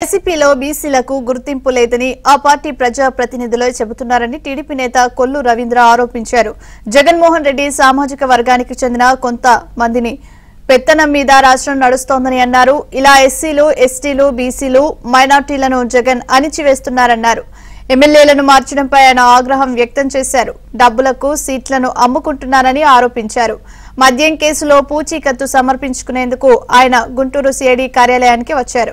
వైసీపీలో బీసీలకు గుర్తింపు లేదని ఆ పార్టీ ప్రజా ప్రతినిధులే చెబుతున్నారని టీడీపీ నేత కొల్లు రవీంద్ర ఆరోపించారు జగన్మోహన్ రెడ్డి సామాజిక వర్గానికి చెందిన కొంత మందిని పెత్తనం మీద రాష్ట్రం నడుస్తోందని అన్నారు ఇలా ఎస్సీలు ఎస్టీలు బీసీలు మైనార్టీలను జగన్ అణిచివేస్తున్నారన్నారు ఎమ్మెల్యేలను మార్చడంపై ఆయన ఆగ్రహం వ్యక్తం చేశారు డబ్బులకు సీట్లను అమ్ముకుంటున్నారని ఆరోపించారు మద్యం కేసులో పూచీకత్తు సమర్పించుకునేందుకు ఆయన గుంటూరు సిఐడి కార్యాలయానికి వచ్చారు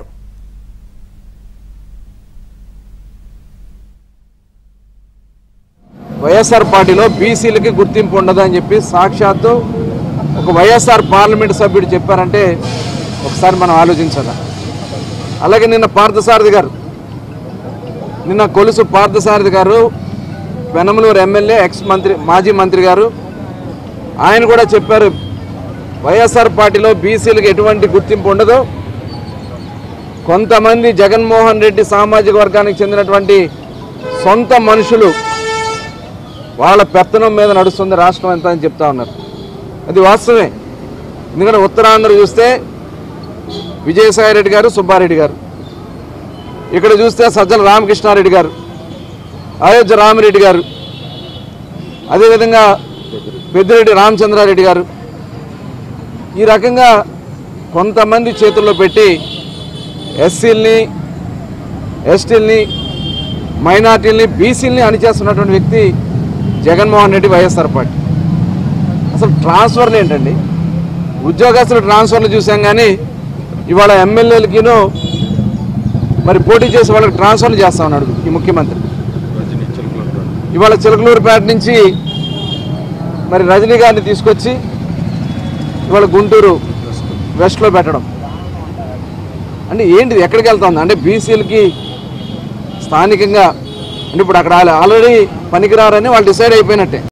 వైఎస్ఆర్ పార్టీలో బీసీలకి గుర్తింపు ఉండదని చెప్పి సాక్షాత్తు ఒక వైఎస్ఆర్ పార్లమెంట్ సభ్యుడు చెప్పారంటే ఒకసారి మనం ఆలోచించాలి అలాగే నిన్న పార్థసారథి గారు నిన్న కొలుసు పార్థసారథి గారు పెనమలూరు ఎమ్మెల్యే ఎక్స్ మంత్రి మాజీ మంత్రి గారు ఆయన కూడా చెప్పారు వైఎస్ఆర్ పార్టీలో బీసీలకు ఎటువంటి గుర్తింపు ఉండదు కొంతమంది జగన్మోహన్ రెడ్డి సామాజిక వర్గానికి చెందినటువంటి సొంత మనుషులు వాళ్ళ పెత్తనం మీద నడుస్తుంది రాష్ట్రం ఎంత అని చెప్తా ఉన్నారు అది వాస్తవమే ఎందుకంటే ఉత్తరాంధ్ర చూస్తే విజయసాయి రెడ్డి గారు సుబ్బారెడ్డి గారు ఇక్కడ చూస్తే సజ్జల రామకృష్ణారెడ్డి గారు అయోధ్య రామిరెడ్డి గారు అదేవిధంగా పెద్దిరెడ్డి రామచంద్రారెడ్డి గారు ఈ రకంగా కొంతమంది చేతుల్లో పెట్టి ఎస్సీల్ని ఎస్టీల్ని మైనార్టీల్ని బీసీల్ని అణిచేస్తున్నటువంటి వ్యక్తి జగన్మోహన్ రెడ్డి వైఎస్ఆర్ పార్టీ అసలు ట్రాన్స్ఫర్లు ఏంటండి ఉద్యోగస్తుల ట్రాన్స్ఫర్లు చూసాం కానీ ఇవాళ ఎమ్మెల్యేలకిను మరి పోటీ చేసే వాళ్ళకి ట్రాన్స్ఫర్లు చేస్తా ఉన్నాడు ఈ ముఖ్యమంత్రి ఇవాళ చిలకలూరుపేట నుంచి మరి రజనీ గారిని తీసుకొచ్చి ఇవాళ గుంటూరు వెస్ట్లో పెట్టడం అంటే ఏంటిది ఎక్కడికి వెళ్తుంది అంటే బీసీలకి స్థానికంగా అంటే ఇప్పుడు అక్కడ ఆల్రెడీ పనికిరారని వాళ్ళు డిసైడ్ అయిపోయినట్టే